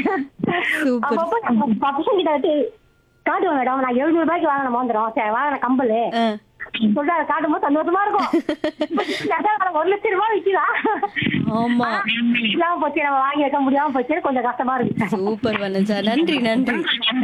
Super அப்பப்போ நம்ம பசங்க கிட்ட வந்து காட்டுவேன் மேடம் நான் எழுநூறு ரூபாய்க்கு வாங்கின மோந்திரம் சரி வாங்கின கம்பல் ஆ, சொல்லிட்டு அதை காட்டும்போது சந்தோஷமா இருக்கும் அதான் அவனுக்கு ஒரு லட்சம் ரூபாய் விற்கிறா ஆமா இல்லாம போச்சு நம்ம வாங்கி வைக்க முடியாம போச்சு கொஞ்சம் கஷ்டமா இருக்கு சூப்பர் வனஜா நன்றி நன்றி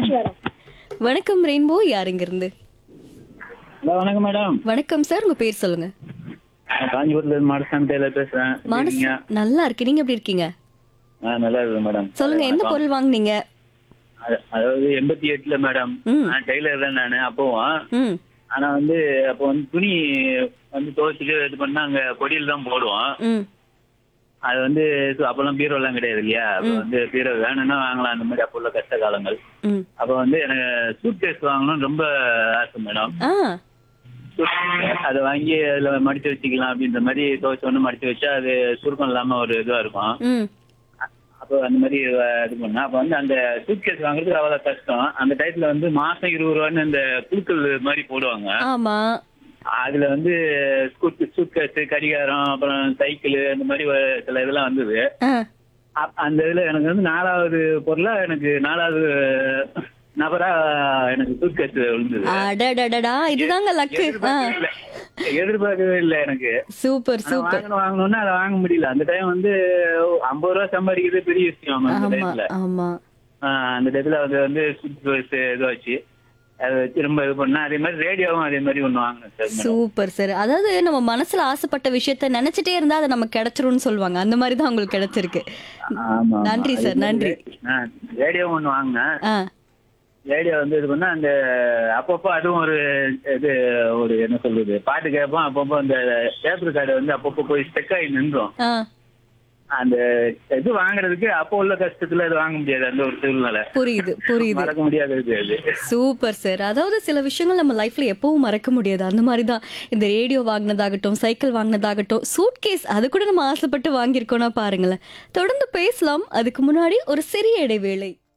வணக்கம் ரெயின்போ யாருங்க இருந்து ஹலோ வணக்கம் மேடம் வணக்கம் சார் உங்க பேர் சொல்லுங்க நான் காஞ்சிபுரத்துல இருந்து மாடசாமி டெய்லர் பேசுறேன் எப்படி மனசு இருக்கீங்க? நல்லா இருக்கு நீங்க எப்படி இருக்கீங்க ஆ, நல்லா இருக்கு மேடம் சொல்லுங்க எந்த வணக்கம். பொருள் வாங்குனீங்க அது- அதாவது எண்பத்தி எட்டுல மேடம் ம். நான் டெய்லர் தான் நானு அப்பவும் ம் ஆனா வந்து அப்போ வந்து துணி வந்து துவைச்சிட்டு இது பண்ணா அங்க பொடியில் தான் போடுவோம் ம் அது வந்து சு- அப்பெல்லாம் பீரோ எல்லாம் கிடையாது இல்லையா அப்ப வந்து பீரோ வேணும்னா வாங்கலாம் அந்த மாதிரி அப்போ உள்ள கஷ்ட காலங்கள் ம் அப்ப வந்து எனக்கு சூட் கேஸ் வாங்கணும்னு ரொம்ப ஆசை மேடம் ஆ அதை வாங்கி அதுல மடிச்சு வச்சுக்கலாம் அப்படின்ற மாதிரி துவைச்ச ஒண்ணு மடிச்சு வச்சா அது சுருக்கம் இல்லாம ஒரு இதுவா இருக்கும் ம் அப்போ அந்த மாதிரி அஹ், இது பண்ணா அப்போ வந்து அந்த சூட்கேஸ் வாங்குறது அவ்வளோ கஷ்டம் அந்த டயத்துல வந்து மாசம் இருபது ரூபான்னு இந்த குழுக்கள் மாதிரி போடுவாங்க ஆமா அதுல வந்து சூட்கேஸ் கடிகாரம் அப்புறம் சைக்கிள் அந்த மாதிரி ஒரு சில இதெல்லாம் வந்தது ஆ அப்- அந்த இதுல எனக்கு வந்து நாலாவது பொருளா எனக்கு நாலாவது நபரா எனக்கு சூட்கேஸ் விழுந்தது அடடடடா இதுதாங்க லக்கு ஆ எதிர்பார்க்கவே இல்ல. எதிர்பார்க்கவே இல்லை எனக்கு சூப்பர் ஆனா சூப்பர் வாங்கணும் வாங்கணும்னா அதை வாங்க முடியல அந்த டைம் வந்து ஐம்பது ரூபா சம்பாதிக்கிறது பெரிய விஷயம் அந்த ஆமா டைம்ல ஆமா ஆஹ் அந்த டயத்துல அது வந்து சூப்பர் இதுவாச்சு அதை வச்சு ரொம்ப இது பண்ணா அதே மாதிரி ரேடியோவும் அதே மாதிரி ஒண்ணு வாங்கினேன் சார் மேடம். சூப்பர் சார் அதாவது நம்ம மனசுல ஆசைப்பட்ட விஷயத்த நினைச்சிட்டே இருந்தா அது நமக்கு கிடைச்சிரும்னு சொல்லுவாங்க அந்த மாதிரி தான் உங்களுக்கு கிடைச்சிருக்கு ஆமா, ஆமா. நன்றி அதே சார், மாதிரி நன்றி. ஆஹ் ரேடியோ ஒண்ணு வாங்கினேன் ஆ ரேடியோ வந்து இது பண்ணா அந்த அப்பப்போ அதுவும் ஒரு இது ஒரு என்ன சொல்றது பாட்டு கேட்போம் அப்பப்போ அந்த டேப் கார்டு வந்து அப்பப்போ போய் ஸ்டெக் ஆகி நின்றோம் ஆ அந்த இது வாங்குறதுக்கு அப்போ உள்ள கஷ்டத்துல இது வாங்க முடியாது அந்த ஒரு சூழ்நிலை புரியுது புரியுது மறக்க முடியாத இது அது சூப்பர் சார் அதாவது சில விஷயங்கள் நம்ம லைஃப்ல எப்பவும் மறக்க முடியாது அந்த மாதிரி தான் இந்த ரேடியோ வாங்கினதாகட்டும் சைக்கிள் வாங்கினதாகட்டும் சூட் கேஸ் அது கூட நம்ம ஆசைப்பட்டு வாங்கியிருக்கோம்னா பாருங்களேன் தொடர்ந்து பேசலாம் அதுக்கு முன்னாடி ஒரு சிறிய இடைவேளை